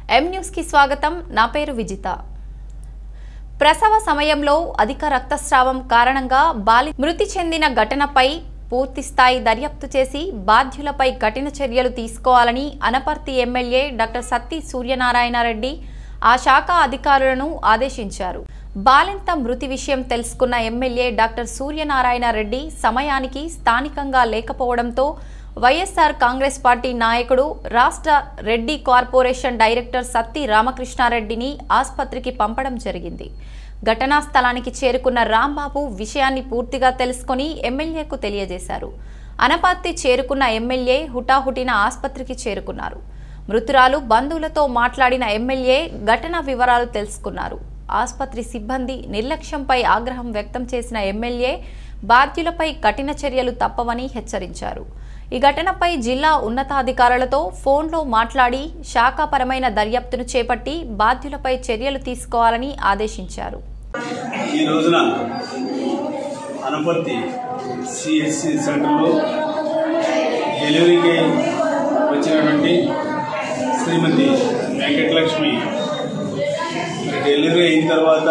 ఎం న్యూస్కి స్వాగతం నా పేరు విజిత ప్రసవ సమయంలో అధిక రక్తస్రావం కారణంగా బాలి మృతి చెందిన ఘటనపై పూర్తి స్థాయి దర్యాప్తు చేసి బాధ్యులపై కఠిన చర్యలు తీసుకోవాలని అనపర్తి ఎమ్మెల్యే డాక్టర్ సత్తి సూర్యనారాయణ రెడ్డి ఆ శాఖ అధికారులను ఆదేశించారు బాలింత మృతి విషయం తెలుసుకున్న ఎమ్మెల్యే డాక్టర్ సూర్యనారాయణ రెడ్డి సమయానికి స్థానికంగా లేకపోవడంతో వైఎస్ఆర్ కాంగ్రెస్ పార్టీ నాయకుడు రాష్ట్ర రెడ్డి కార్పొరేషన్ డైరెక్టర్ సత్తి రామకృష్ణారెడ్డిని ఆసుపత్రికి పంపడం జరిగింది ఘటనా స్థలానికి చేరుకున్న రాంబాబు విషయాన్ని పూర్తిగా తెలుసుకొని ఎమ్మెల్యేకు తెలియజేశారు అనపర్తి చేరుకున్న ఎమ్మెల్యే హుటాహుటిన ఆసుపత్రికి చేరుకున్నారు మృతురాలు బంధువులతో మాట్లాడిన ఎమ్మెల్యే ఘటన వివరాలు తెలుసుకున్నారు ఆసుపత్రి సిబ్బంది నిర్లక్ష్యంపై ఆగ్రహం వ్యక్తం చేసిన ఎమ్మెల్యే బాధ్యులపై కఠిన చర్యలు తప్పవని హెచ్చరించారు ఈ ఘటనపై జిల్లా ఉన్నతాధికారులతో ఫోన్లో మాట్లాడి శాఖాపరమైన దర్యాప్తును చేపట్టి బాధ్యులపై చర్యలు తీసుకోవాలని ఆదేశించారు ఈ రోజున అనపర్తి సిఎస్సి సెంటర్లో డెలివరీకి వచ్చినటువంటి శ్రీమతి వెంకటలక్ష్మి మరి డెలివరీ అయిన తర్వాత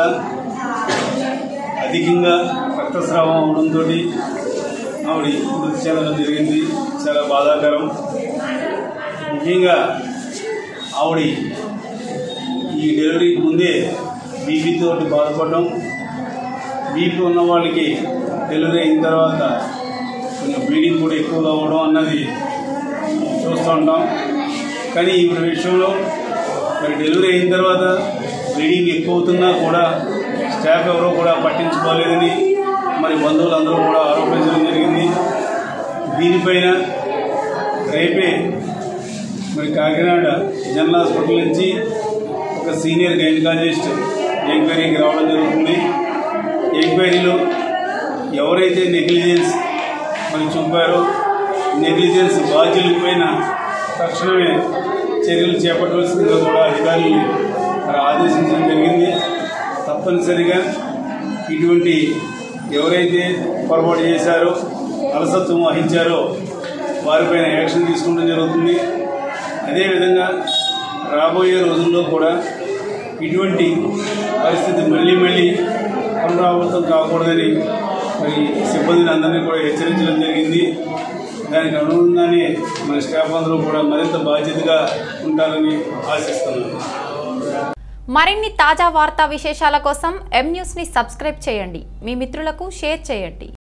అధికంగా రక్తస్రావం అవడంతో ఆవిడ మృతి చెందడం జరిగింది చాలా బాధాకరం ముఖ్యంగా ఆవిడ ఈ డెలివరీకి ముందే బీపీ తోటి బాధపడడం బీపీ ఉన్న వాళ్ళకి డెలివరీ అయిన తర్వాత కొంచెం బ్లీడింగ్ కూడా ఎక్కువగా అవ్వడం అన్నది చూస్తూ ఉంటాం కానీ ఈ విషయంలో మరి డెలివరీ అయిన తర్వాత బ్లీడింగ్ ఎక్కువ అవుతున్నా కూడా స్టాఫ్ ఎవరో కూడా పట్టించుకోలేదని మరి బంధువులందరూ కూడా ఆరోపించడం జరిగింది దీనిపైన రేపే మరి కాకినాడ జనరల్ హాస్పిటల్ నుంచి ఒక సీనియర్ గైనకాలజిస్ట్ ఎంక్వైరీకి రావడం జరుగుతుంది ఎంక్వైరీలో ఎవరైతే నెగ్లిజెన్స్ మరి చూపారో నెగ్లిజెన్స్ బాధ్యులపైన తక్షణమే చర్యలు చేపట్టవలసిందిగా కూడా అధికారులు మరి ఆదేశించడం జరిగింది తప్పనిసరిగా ఇటువంటి ఎవరైతే పొరపాటు చేశారో అలసత్వం వహించారో వారిపైన యాక్షన్ తీసుకోవడం జరుగుతుంది అదేవిధంగా రాబోయే రోజుల్లో కూడా ఇటువంటి పరిస్థితి మళ్ళీ మళ్ళీ పునరావృతం కాకూడదని మరి సిబ్బందిని అందరినీ కూడా హెచ్చరించడం జరిగింది దానికి అనుగుణంగానే మన స్టాఫ్ అందరూ కూడా మరింత బాధ్యతగా ఉంటారని ఆశిస్తున్నాను మరిన్ని తాజా వార్తా విశేషాల కోసం ఎం న్యూస్ని సబ్స్క్రైబ్ చేయండి మీ మిత్రులకు షేర్ చేయండి